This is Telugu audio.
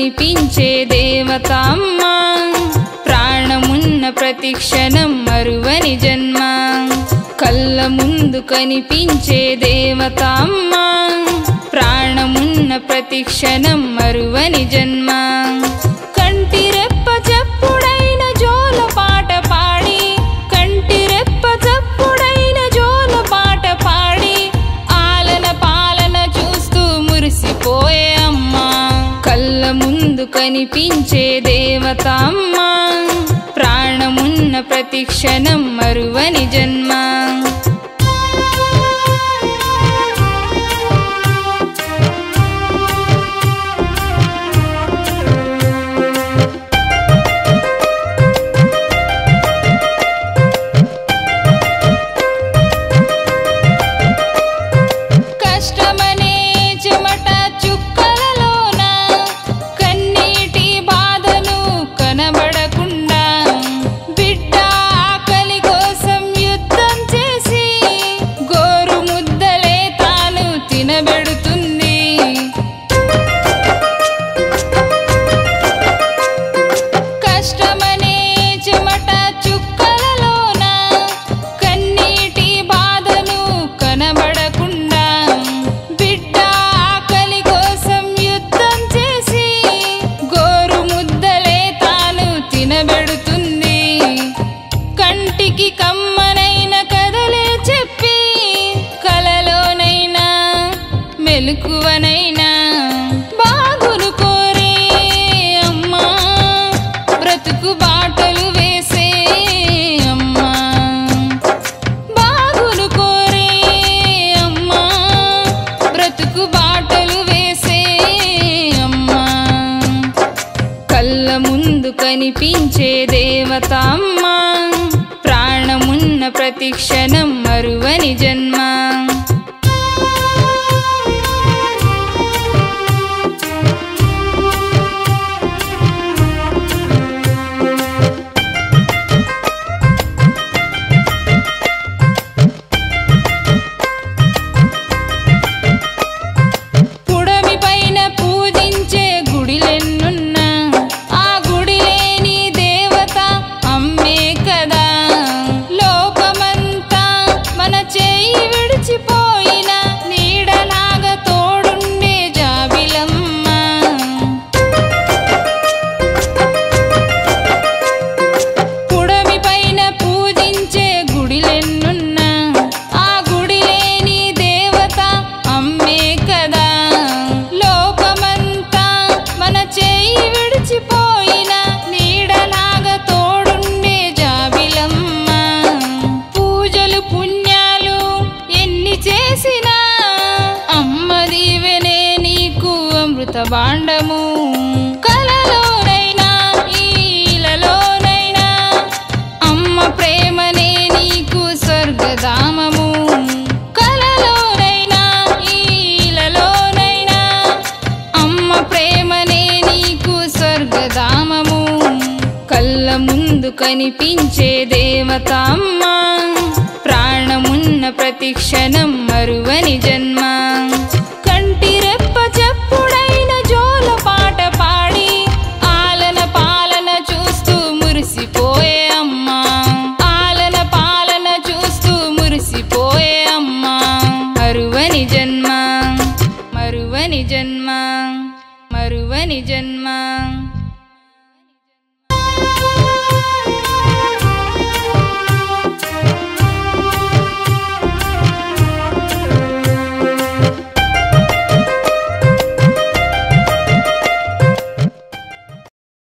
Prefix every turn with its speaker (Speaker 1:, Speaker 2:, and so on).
Speaker 1: కనిపించే దేవత అమ్మ ప్రాణమున్న ప్రతి క్షణం మరువని జన్మ కళ్ళ ముందు కనిపించే దేవత అమ్మ ప్రాణమున్న ప్రతి క్షణం మరువని జన్మ కంటి రెప్ప చప్పుడైన జోల పాట పాడి కంటి రెప్ప చప్పుడైన జోల పాట పాడి ఆలన పాలన చూస్తూ మురిసిపోయే అమ్మా కళ్ళ ముందు కనిపించే దేవత అమ్మా ప్రాణమున్న ప్రతి క్షణం మరువని జన్మ కష్టమనే చెమట చుక్కలలోన కన్నీటి బాధను కనబడకుండా బిడ్డ ఆకలి కోసం యుద్ధం చేసి గోరు ముద్దలే తాను తినబెడుతుంది కష్టమనే చెమట చుక్కలలోన కన్నీటి బాధను కనబడకుండా బిడ్డ ఆకలి కోసం యుద్ధం చేసి గోరు ముద్దలే తాను తినబెడుతుంది కంటికి కమ్మనైన కథలే చెప్పి కలలోనైనా మెలకువనైనా బాగును కోరే అమ్మా బ్రతుకు బాటలు వేసే అమ్మా బాగును కోరే అమ్మా బ్రతుకు బాటలు వేసే అమ్మా కళ్ళ ముందు కనిపించే దేవత అమ్మా ప్రాణమున్న ప్రతి క్షణం మరువని జన్మ పుడమి పైన పూజించే గుడిలెన్నున్నా ఆ గుడి లేని దేవత అమ్మే కదా లోకమంతా మన చేయి విడిచిపోయిన నీడలాగా తోడుండే జాబిలమ్మ పుడమి పైన పూజించే గుడిలెన్నున్నా ఆ గుడి లేని దేవత అమ్మే కదా లోకమంతా మన చేయి విడిచిపోయిన నీడలాగా తోడుండే జాబిలమ్మ పూజలు పుణ్యాలు ఎన్ని చేసినా అమ్మ దీవెనే నీకు అమృత బాండము కలలోనైనా ఈలలోనైనా అమ్మ ప్రేమనే నీకు స్వర్గధామము కలలోనైనా ఈలలోనైనా అమ్మ ప్రేమనే నీకు స్వర్గధామము కళ్ళ ముందు కనిపించే దేవత అమ్మ ప్రాణమున్న ప్రతి క్షణం మరువని జన్మ